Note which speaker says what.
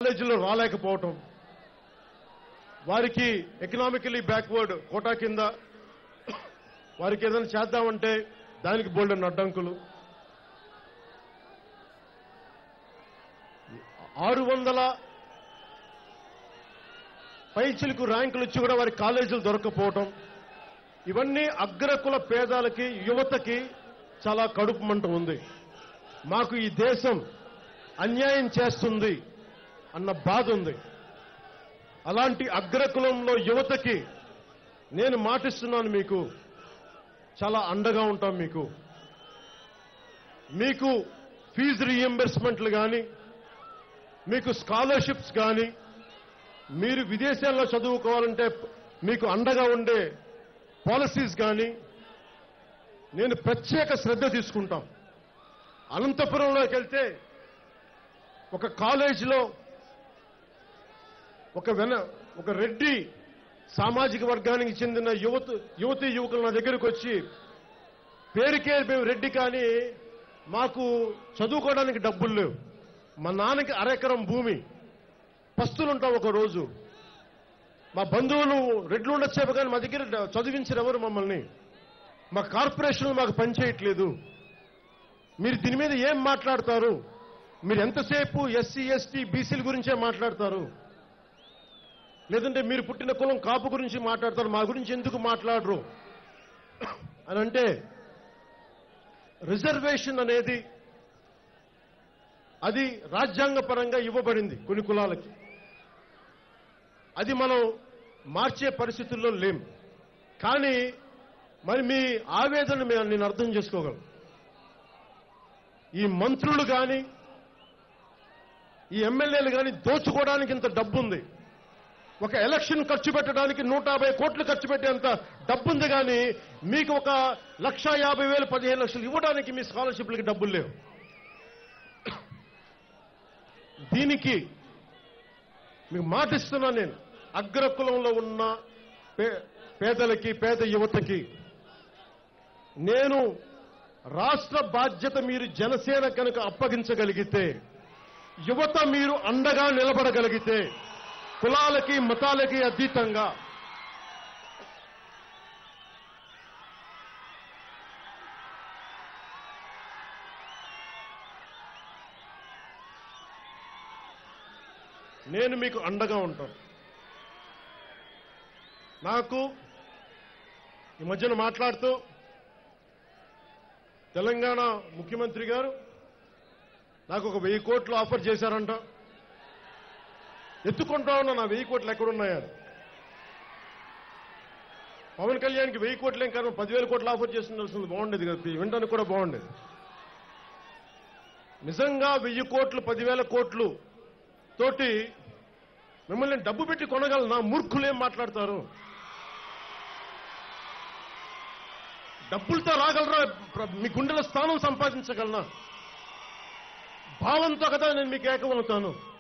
Speaker 1: కాలేజీలో రాలేకపోవటం వారికి economically backward quota కింద వారికి ఏదైనా చేద్దామంటే దానికి బోల్డెన్ అడ్డంకులు ఆరు వందల పైచిలకు ర్యాంకులు ఇచ్చి కూడా వారి కాలేజీలు దొరకపోవటం ఇవన్నీ అగ్రకుల పేదాలకి యువతకి చాలా కడుపు మంట ఉంది మాకు ఈ దేశం అన్యాయం చేస్తుంది అన్న బాధ ఉంది అలాంటి అగ్రకులంలో యువతకి నేను మాటిస్తున్నాను మీకు చాలా అండగా ఉంటాం మీకు మీకు ఫీజు రీఎంబర్స్మెంట్లు కానీ మీకు స్కాలర్షిప్స్ కానీ మీరు విదేశాల్లో చదువుకోవాలంటే మీకు అండగా ఉండే పాలసీస్ కానీ నేను ప్రత్యేక శ్రద్ధ తీసుకుంటాం అనంతపురంలోకి వెళ్తే ఒక కాలేజీలో ఒక వెన ఒక రెడ్డి సామాజిక వర్గానికి చెందిన యువత యువతి యువకులు నా దగ్గరకు వచ్చి పేరుకే మేము రెడ్డి కానీ మాకు చదువుకోవడానికి డబ్బులు లేవు మా నాన్నకి అరెకరం భూమి పస్తులుంటాం ఒక రోజు మా బంధువులు రెడ్లు ఉండొచ్చేపు కానీ మా దగ్గర చదివించరు ఎవరు మమ్మల్ని మా కార్పొరేషన్లు మాకు పనిచేయట్లేదు మీరు దీని మీద ఏం మాట్లాడతారు మీరు ఎంతసేపు ఎస్సీ ఎస్టీ బీసీల గురించే మాట్లాడతారు లేదంటే మీరు పుట్టిన కులం కాపు గురించి మాట్లాడతారు మా గురించి ఎందుకు మాట్లాడరు అని అంటే రిజర్వేషన్ అనేది అది రాజ్యాంగపరంగా ఇవ్వబడింది కొన్ని కులాలకి అది మనం మార్చే పరిస్థితుల్లో లేం కానీ మరి మీ ఆవేదన మేము నేను అర్థం చేసుకోగలను ఈ మంత్రులు కానీ ఈ ఎమ్మెల్యేలు కానీ దోచుకోవడానికి ఇంత డబ్బు ఉంది ఒక ఎలక్షన్ ఖర్చు పెట్టడానికి నూట యాభై కోట్లు ఖర్చు పెట్టేంత డబ్బు ఉంది కానీ మీకు ఒక లక్ష యాభై వేలు పదిహేను లక్షలు ఇవ్వడానికి మీ స్కాలర్షిప్లకి డబ్బులు లేవు దీనికి మీకు మాటిస్తున్నాను నేను అగ్రకులంలో ఉన్న పే- పేదలకి పేద యువతకి నేను రాష్ట్ర బాధ్యత మీరు జనసేన కనుక అప్పగించగలిగితే యువత మీరు అండగా నిలబడగలిగితే కులాలకి మతాలకి అతీతంగా నేను మీకు అండగా ఉంటాను నాకు ఈ మధ్యన మాట్లాడుతూ తెలంగాణ ముఖ్యమంత్రి గారు నాకు ఒక వెయ్యి కోట్లు ఆఫర్ చేశారంట ఎత్తుకుంటా ఉన్నా నా వెయ్యి కోట్లు ఎక్కడున్నాయని పవన్ కళ్యాణ్కి వెయ్యి కోట్లు ఏం కారణం పదివేల కోట్లు ఆఫర్ చేస్తుండాల్సింది బాగుండేది కదా వినడానికి కూడా బాగుండేది నిజంగా వెయ్యి కోట్లు పదివేల కోట్లు తోటి మిమ్మల్ని డబ్బు పెట్టి కొనగలనా మూర్ఖులు ఏం మాట్లాడతారు డబ్బులతో రాగలరా ప్ర- మీ గుండెల స్థానం సంపాదించగలనా భావంతో కదా నేను మీకు ఏకమవుతాను